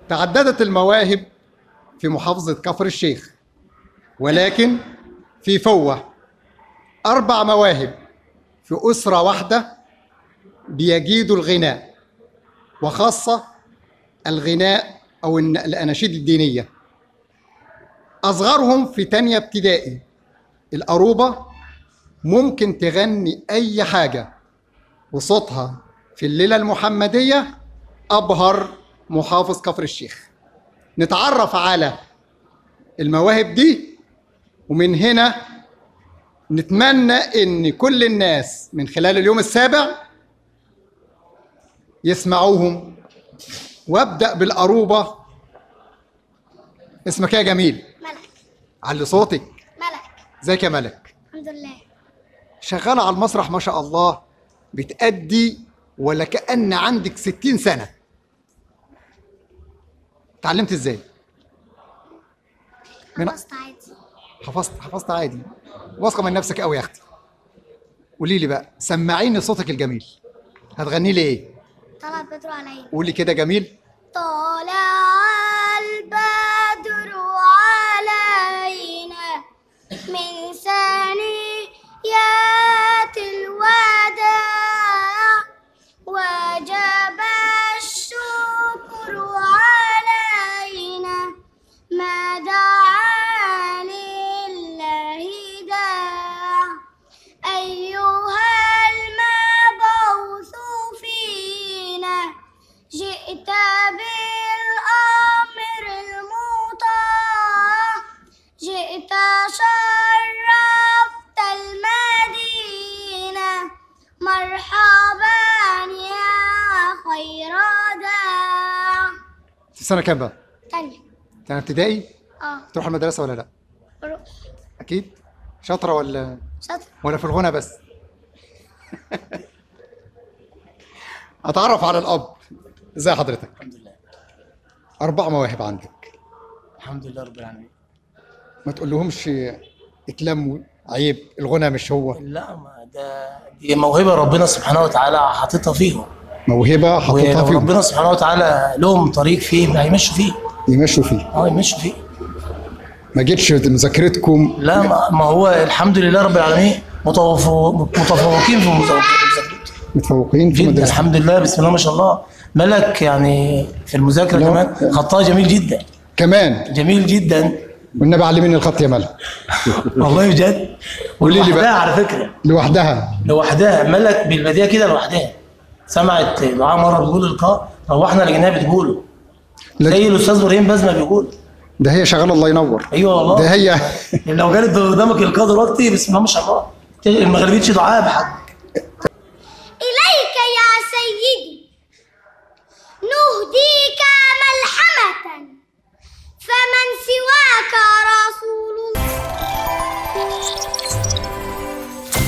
تعددت المواهب في محافظة كفر الشيخ ولكن في فوة أربع مواهب في أسرة واحدة بيجيدوا الغناء وخاصة الغناء أو الن- الأناشيد الدينية أصغرهم في تانية ابتدائي الأروبة ممكن تغني أي حاجة وصوتها في الليلة المحمدية أبهر محافظ كفر الشيخ نتعرف على المواهب دي ومن هنا نتمنى ان كل الناس من خلال اليوم السابع يسمعوهم وابدا بالقروبه اسمك إيه يا جميل ملك علي صوتك ملك ازيك يا ملك الحمد لله شغاله على المسرح ما شاء الله بتأدي ولا كأن عندك ستين سنة اتعلمت ازاي؟ من- حفظت عادي حفظت حفظت عادي واثقة من نفسك قوي يا اختي قولي لي بقى سمعيني صوتك الجميل هتغني لي ايه؟ طلع بدر عليا قولي كده جميل طلع البدر علينا من ثنيات الوداع وجب الشكر علينا ما دعا لله داع أيها المبعوث فينا جئت بالأمر المطاع جئت شرفت المدينة مرحبا يا خير داع في سنة كام بقى؟ تانية كان ابتدائي؟ اه تروح المدرسة ولا لا؟ روح. أكيد شاطرة ولا شاطر ولا في الغنى بس؟ أتعرف على الأب ازي حضرتك؟ الحمد لله أربع مواهب عندك الحمد لله رب العالمين ما تقولهمش اتلموا عيب الغنى مش هو لا ما ده دي موهبه ربنا سبحانه وتعالى حاططها فيهم موهبة حطيتها فيهم وربنا سبحانه وتعالى لهم طريق فيه هيمشوا فيه يمشوا فيه اه يمشوا فيه ما جيتش مذاكرتكم لا ما, ما هو الحمد لله رب العالمين متفوق- متفوقين في مذاكرتهم متفوقين في جدا مدرسة الحمد لله بسم الله ما شاء الله ملك يعني في المذاكره لا. كمان خطها جميل جدا كمان جميل جدا والنبي علمني الخط يا ملك والله بجد قولي لي بقى. لوحدها على فكره لوحدها لوحدها ملك بالبديهه كده لوحدها سمعت دعاء مره بتقول القاء روحنا لجنها بتقوله لا- زي الاستاذ ابراهيم بازمه بيقول ده هي شغالة الله ينور ايوه والله ده هي لو جالت قدامك القاء دلوقتي بسم الله ما شاء الله ما غلبتش دعاء بحد إليك يا سيدي نهديك ملحمة